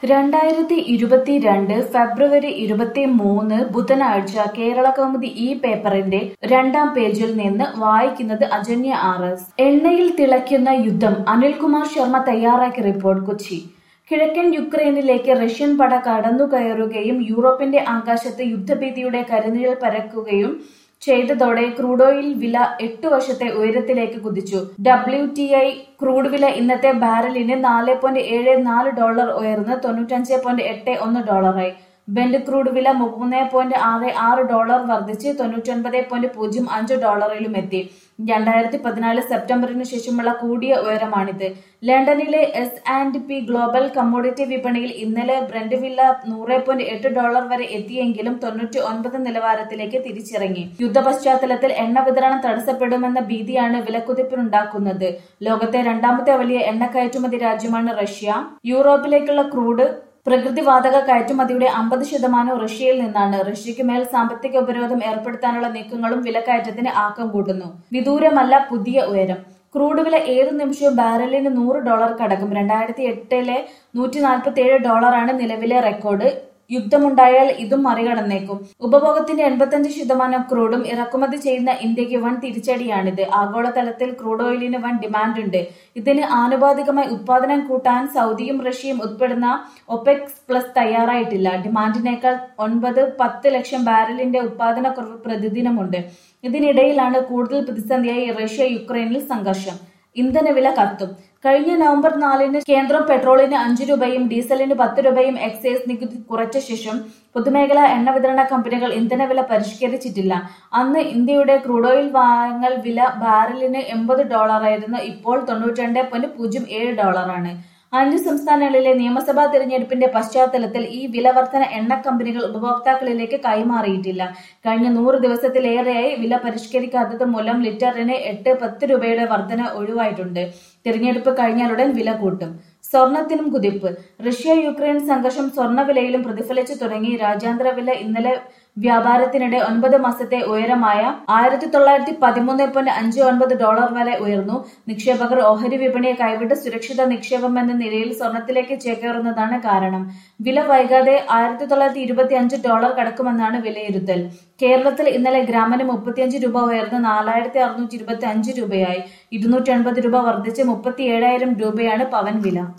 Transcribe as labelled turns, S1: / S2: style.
S1: രണ്ടായിരത്തി ഇരുപത്തിരണ്ട് ഫെബ്രുവരി ഇരുപത്തിമൂന്ന് ബുധനാഴ്ച കേരളകൗമുദി ഈ പേപ്പറിന്റെ രണ്ടാം പേജിൽ നിന്ന് വായിക്കുന്നത് അജന്യ ആർ എസ് എണ്ണയിൽ തിളയ്ക്കുന്ന യുദ്ധം അനിൽകുമാർ ശർമ്മ തയ്യാറാക്കിയ റിപ്പോർട്ട് കൊച്ചി കിഴക്കൻ യുക്രൈനിലേക്ക് റഷ്യൻ പട കടന്നുകയറുകയും യൂറോപ്പിന്റെ ആകാശത്ത് യുദ്ധഭീതിയുടെ കരിനിഴൽ പരക്കുകയും ചെയ്തതോടെ ക്രൂഡ് ഓയിൽ വില എട്ട് വർഷത്തെ ഉയരത്തിലേക്ക് കുതിച്ചു ഡബ്ല്യു ടി ഐ ക്രൂഡ് വില ഇന്നത്തെ ബാരലിന് നാല് പോയിന്റ് ഏഴ് നാല് ഡോളർ ഉയർന്ന് തൊണ്ണൂറ്റഞ്ച് പോയിന്റ് എട്ട് ഒന്ന് ഡോളറായി ബെന്റ് ക്രൂഡ് വില മൂന്ന് പോയിന്റ് ആറ് ആറ് ഡോളർ വർദ്ധിച്ച് തൊണ്ണൂറ്റൊൻപത് പോയിന്റ് പൂജ്യം അഞ്ച് ഡോളറിലും എത്തി രണ്ടായിരത്തി പതിനാല് സെപ്റ്റംബറിന് ശേഷമുള്ള കൂടിയ ഉയരമാണിത് ലണ്ടനിലെ S and P global commodity വിപണിയിൽ ഇന്നലെ ബ്രന്റ് വില നൂറ് പോയിന്റ് എട്ട് ഡോളർ വരെ എത്തിയെങ്കിലും തൊണ്ണൂറ്റി ഒൻപത് നിലവാരത്തിലേക്ക് തിരിച്ചിറങ്ങി യുദ്ധ പശ്ചാത്തലത്തിൽ എണ്ണ വിതരണം തടസ്സപ്പെടുമെന്ന ഭീതിയാണ് വിലക്കുതിപ്പിനുണ്ടാക്കുന്നത് ലോകത്തെ രണ്ടാമത്തെ വലിയ എണ്ണ കയറ്റുമതി രാജ്യമാണ് റഷ്യ യൂറോപ്പിലേക്കുള്ള ക്രൂഡ് പ്രകൃതിവാതക കയറ്റുമതിയുടെ അമ്പത് ശതമാനവും റഷ്യയിൽ നിന്നാണ് റഷ്യയ്ക്ക് മേൽ സാമ്പത്തിക ഉപരോധം ഏർപ്പെടുത്താനുള്ള നീക്കങ്ങളും വിലക്കയറ്റത്തിന് ആക്കം കൂട്ടുന്നു വിദൂരമല്ല പുതിയ ഉയരം ക്രൂഡ് വില ഏത് നിമിഷവും ബാരലിന് നൂറ് ഡോളർ കടക്കും രണ്ടായിരത്തി എട്ടിലെ നൂറ്റി നാൽപ്പത്തി ഏഴ് ഡോളറാണ് നിലവിലെ റെക്കോർഡ് യുദ്ധമുണ്ടായാൽ ഇതും മറികടന്നേക്കും ഉപഭോഗത്തിന്റെ എൺപത്തഞ്ച് ശതമാനം ക്രൂഡും ഇറക്കുമതി ചെയ്യുന്ന ഇന്ത്യക്ക് വൻ തിരിച്ചടിയാണിത് ആഗോളതലത്തിൽ ക്രൂഡ് ഓയിലിന് വൻ ഡിമാൻഡ് ഉണ്ട് ഇതിന് ആനുപാതികമായി ഉത്പാദനം കൂട്ടാൻ സൗദിയും റഷ്യയും ഉൾപ്പെടുന്ന ഒപെക്സ് പ്ലസ് തയ്യാറായിട്ടില്ല ഡിമാൻഡിനേക്കാൾ ഒൻപത് പത്ത് ലക്ഷം ബാരലിന്റെ ഉത്പാദനക്കുറവ് പ്രതിദിനമുണ്ട് ഇതിനിടയിലാണ് കൂടുതൽ പ്രതിസന്ധിയായി റഷ്യ യുക്രൈനിൽ സംഘർഷം ഇന്ധനവില കത്തും കഴിഞ്ഞ നവംബർ നാലിന് കേന്ദ്രം പെട്രോളിന് അഞ്ച് രൂപയും ഡീസലിന് പത്ത് രൂപയും എക്സൈസ് നികുതി കുറച്ച ശേഷം പൊതുമേഖലാ എണ്ണ വിതരണ കമ്പനികൾ ഇന്ധനവില പരിഷ്കരിച്ചിട്ടില്ല അന്ന് ഇന്ത്യയുടെ ക്രൂഡ് ഓയിൽ വാങ്ങൽ വില ബാരലിന് എൺപത് ഡോളറായിരുന്നു ഇപ്പോൾ തൊണ്ണൂറ്റി പോയിന്റ് പൂജ്യം ഏഴ് ഡോളറാണ് അഞ്ച് സംസ്ഥാനങ്ങളിലെ നിയമസഭാ തിരഞ്ഞെടുപ്പിന്റെ പശ്ചാത്തലത്തിൽ ഈ വില വർധന എണ്ണ കമ്പനികൾ ഉപഭോക്താക്കളിലേക്ക് കൈമാറിയിട്ടില്ല കഴിഞ്ഞ നൂറ് ദിവസത്തിലേറെയായി വില പരിഷ്കരിക്കാത്തത് മൂലം ലിറ്ററിന് എട്ട് പത്ത് രൂപയുടെ വർധന ഒഴിവായിട്ടുണ്ട് തിരഞ്ഞെടുപ്പ് കഴിഞ്ഞാലുടൻ വില കൂട്ടും സ്വർണത്തിനും കുതിപ്പ് റഷ്യ യുക്രൈൻ സംഘർഷം സ്വർണ്ണവിലയിലും പ്രതിഫലിച്ചു തുടങ്ങി രാജ്യാന്തര വില ഇന്നലെ വ്യാപാരത്തിനിടെ ഒൻപത് മാസത്തെ ഉയരമായ ആയിരത്തി തൊള്ളായിരത്തി പതിമൂന്ന് പോയിന്റ് അഞ്ച് ഒൻപത് ഡോളർ വരെ ഉയർന്നു നിക്ഷേപകർ ഓഹരി വിപണിയെ കൈവിട്ട് സുരക്ഷിത നിക്ഷേപം എന്ന നിലയിൽ സ്വർണത്തിലേക്ക് ചേക്കേറുന്നതാണ് കാരണം വില വൈകാതെ ആയിരത്തി തൊള്ളായിരത്തി ഇരുപത്തി അഞ്ച് ഡോളർ കടക്കുമെന്നാണ് വിലയിരുത്തൽ കേരളത്തിൽ ഇന്നലെ ഗ്രാമിന് മുപ്പത്തിയഞ്ച് രൂപ ഉയർന്ന് നാലായിരത്തി അറുന്നൂറ്റി ഇരുപത്തി അഞ്ച് രൂപയായി ഇരുന്നൂറ്റി എൺപത് രൂപ വർദ്ധിച്ച് മുപ്പത്തി ഏഴായിരം രൂപയാണ് പവൻ വില